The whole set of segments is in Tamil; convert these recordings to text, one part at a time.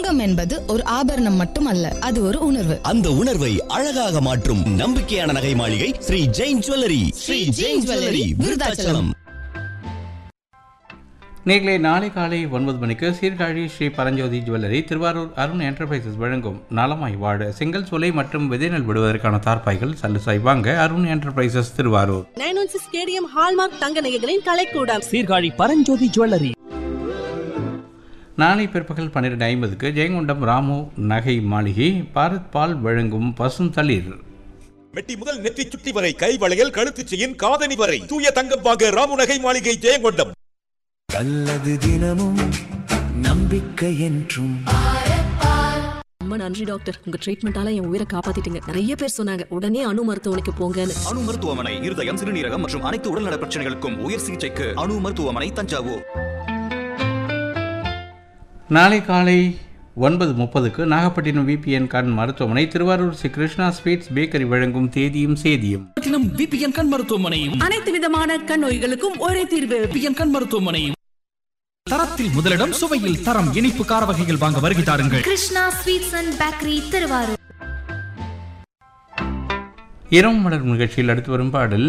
தங்கம் என்பது ஒரு ஆபரணம் மட்டுமல்ல அது ஒரு உணர்வு அந்த உணர்வை அழகாக மாற்றும் நம்பிக்கையான நகை மாளிகை ஸ்ரீ ஜெயின் ஜுவல்லரி ஸ்ரீ ஜெயின் ஜுவல்லரி விருதாச்சலம் நேர்களே நாளை காலை ஒன்பது மணிக்கு சீர்காழி ஸ்ரீ பரஞ்சோதி ஜுவல்லரி திருவாரூர் அருண் என்டர்பிரைசஸ் வழங்கும் நலமாய் வாழ செங்கல் சோலை மற்றும் விதைநெல் விடுவதற்கான தார்ப்பாய்கள் சல்லுசாய் வாங்க Arun enterprises Thiruvarur nine one six KDM hallmark தங்க நகைகளின் கலைக்கூடம் சீர்காழி பரஞ்சோதி ஜுவல்லரி நாளை பிற்பகல் பன்னிரெண்டு ஐம்பதுக்கு ஜெயங்கொண்டம் ராமு நகை மாளிகை பாரத் பால் வழங்கும் பசுந்தளிர் மெட்டி முதல் நெற்றி சுட்டி வரை கை வளையல் கழுத்து செயின் காதணி வரை தூய தங்கம் வாங்க ராமு நகை மாளிகை ஜெயங்கொண்டம் நல்லது தினமும் நம்பிக்கை என்றும் ரொம்ப நன்றி டாக்டர் உங்க ட்ரீட்மெண்டால என் உயிரை காப்பாத்திட்டீங்க நிறைய பேர் சொன்னாங்க உடனே அணு மருத்துவமனைக்கு போங்கன்னு அணு மருத்துவமனை இருதயம் சிறுநீரகம் மற்றும் அனைத்து உடல்நல பிரச்சனைகளுக்கும் உயர் சிகிச்சைக்கு அணு மருத்துவமனை தஞ்சாவூர் நாளை காலை ஒன்பது முப்பதுக்கு நாகப்பட்டினம் விபிஎன் கண் மருத்துவமனை திருவாரூர் ஸ்ரீ கிருஷ்ணா ஸ்வீட்ஸ் பேக்கரி வழங்கும் தேதியும் சேதியும் பட்டினம் விபிஎன் கண் மருத்துவமனை அனைத்து விதமான கண் நோய்களுக்கும் ஒரே தீர்வு விபிஎன் கண் மருத்துவமனை தரத்தில் முதலிடம் சுவையில் தரம் இனிப்பு கார வகைகள் வாங்க வருகை தாருங்கள் Krishna sweets and bakery Thiruvarur இரவு மலர் நிகழ்ச்சியில் அடுத்து வரும் பாடல்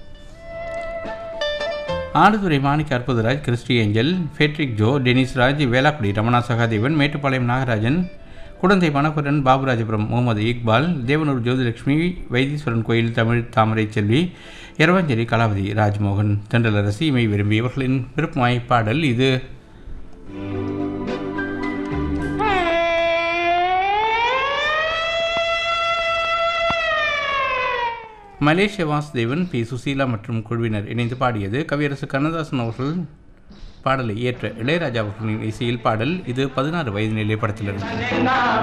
Aduthurai Manikka Arputharaj Christy Angel Fredrick Joe Denis Raj Velakudi Ramana Sahadevan Mettupalayam Nagarajan Kudanthai Manakkuran Baburajapuram Mohammed Iqbal Devanur Jothilakshmi Vaitheeswaran Koil Tamil தாமரை செல்வி இரவஞ்சலி கலாவதி ராஜ்மோகன் தென்றலரசி இமை விரும்பி இவர்களின் விருப்பமாய் பாடல் இது மலேசிய வாசுதேவன் பி சுசீலா மற்றும் குழுவினர் இணைந்து பாடியது கவியரசு கண்ணதாசன் அவர்கள் பாடலை இயற்ற இளையராஜா அவர்களின் இசையில் பாடல் இது பதினாறு வயது நிலை படத்திலிருந்து